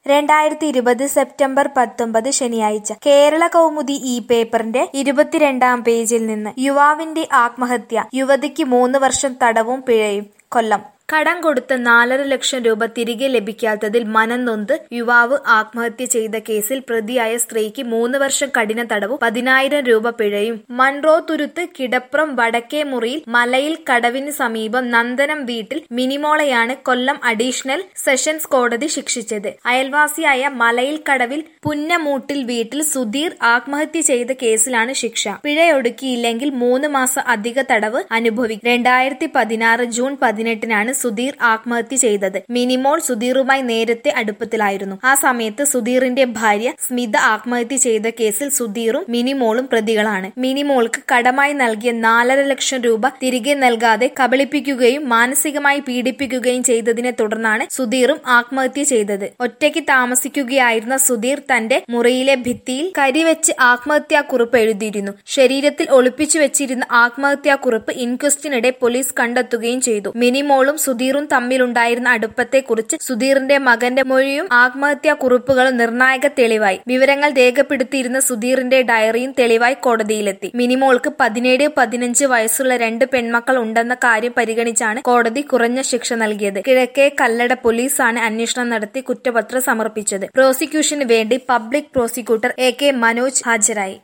രണ്ടായിരത്തി ഇരുപത് സെപ്റ്റംബർ പത്തൊമ്പത് ശനിയാഴ്ച കേരള കൗമുദി ഈ പേപ്പറിന്റെ ഇരുപത്തിരണ്ടാം പേജിൽ നിന്ന് യുവാവിന്റെ ആത്മഹത്യ യുവതിക്ക് മൂന്ന് വർഷം തടവും പിഴയും കൊല്ലം കടം കൊടുത്ത നാലര ലക്ഷം രൂപ തിരികെ ലഭിക്കാത്തതിൽ മനം നൊന്ത് യുവാവ് ആത്മഹത്യ ചെയ്ത കേസിൽ പ്രതിയായ സ്ത്രീക്ക് മൂന്ന് വർഷം കഠിന തടവും പതിനായിരം രൂപ പിഴയും മൺറോ തുരുത്ത് കിടപ്രം വടക്കേ മുറിയിൽ മലയിൽ കടവിന് സമീപം നന്ദനം വീട്ടിൽ മിനിമോളെയാണ് കൊല്ലം അഡീഷണൽ സെഷൻസ് കോടതി ശിക്ഷിച്ചത് അയൽവാസിയായ മലയിൽ കടവിൽ പുന്നമൂട്ടിൽ വീട്ടിൽ സുധീർ ആത്മഹത്യ ചെയ്ത കേസിലാണ് ശിക്ഷ പിഴയൊടുക്കിയില്ലെങ്കിൽ മൂന്ന് മാസം അധിക തടവ് അനുഭവിക്കും രണ്ടായിരത്തി പതിനാറ് ജൂൺ പതിനെട്ടിനാണ് സുധീർ ആത്മഹത്യ ചെയ്തത് മിനിമോൾ സുധീറുമായി നേരത്തെ അടുപ്പത്തിലായിരുന്നു ആ സമയത്ത് സുധീറിന്റെ ഭാര്യ സ്മിത ആത്മഹത്യ ചെയ്ത കേസിൽ സുധീറും മിനിമോളും പ്രതികളാണ് മിനിമോൾക്ക് കടമായി നൽകിയ നാലര ലക്ഷം രൂപ തിരികെ നൽകാതെ കബളിപ്പിക്കുകയും മാനസികമായി പീഡിപ്പിക്കുകയും ചെയ്തതിനെ തുടർന്നാണ് സുധീറും ആത്മഹത്യ ചെയ്തത് ഒറ്റയ്ക്ക് താമസിക്കുകയായിരുന്ന സുധീർ തന്റെ മുറിയിലെ ഭിത്തിയിൽ കരിവെച്ച് ആത്മഹത്യാക്കുറിപ്പ് എഴുതിയിരുന്നു ശരീരത്തിൽ ഒളിപ്പിച്ചു വെച്ചിരുന്ന ആത്മഹത്യാക്കുറിപ്പ് ഇൻക്വസ്റ്റിനിടെ പോലീസ് കണ്ടെത്തുകയും ചെയ്തു മിനിമോളും സുധീറും തമ്മിലുണ്ടായിരുന്ന അടുപ്പത്തെക്കുറിച്ച് സുധീറിന്റെ മകന്റെ മൊഴിയും ആത്മഹത്യാ കുറിപ്പുകളും നിർണായക തെളിവായി വിവരങ്ങൾ രേഖപ്പെടുത്തിയിരുന്ന സുധീറിന്റെ ഡയറിയും തെളിവായി കോടതിയിലെത്തി മിനിമോൾക്ക് പതിനേഴ് പതിനഞ്ച് വയസ്സുള്ള രണ്ട് പെൺമക്കൾ ഉണ്ടെന്ന കാര്യം പരിഗണിച്ചാണ് കോടതി കുറഞ്ഞ ശിക്ഷ നൽകിയത് കിഴക്കേ കല്ലട പോലീസാണ് അന്വേഷണം നടത്തി കുറ്റപത്രം സമർപ്പിച്ചത് പ്രോസിക്യൂഷന് വേണ്ടി public prosecutor A K Manoj ഹാജരായി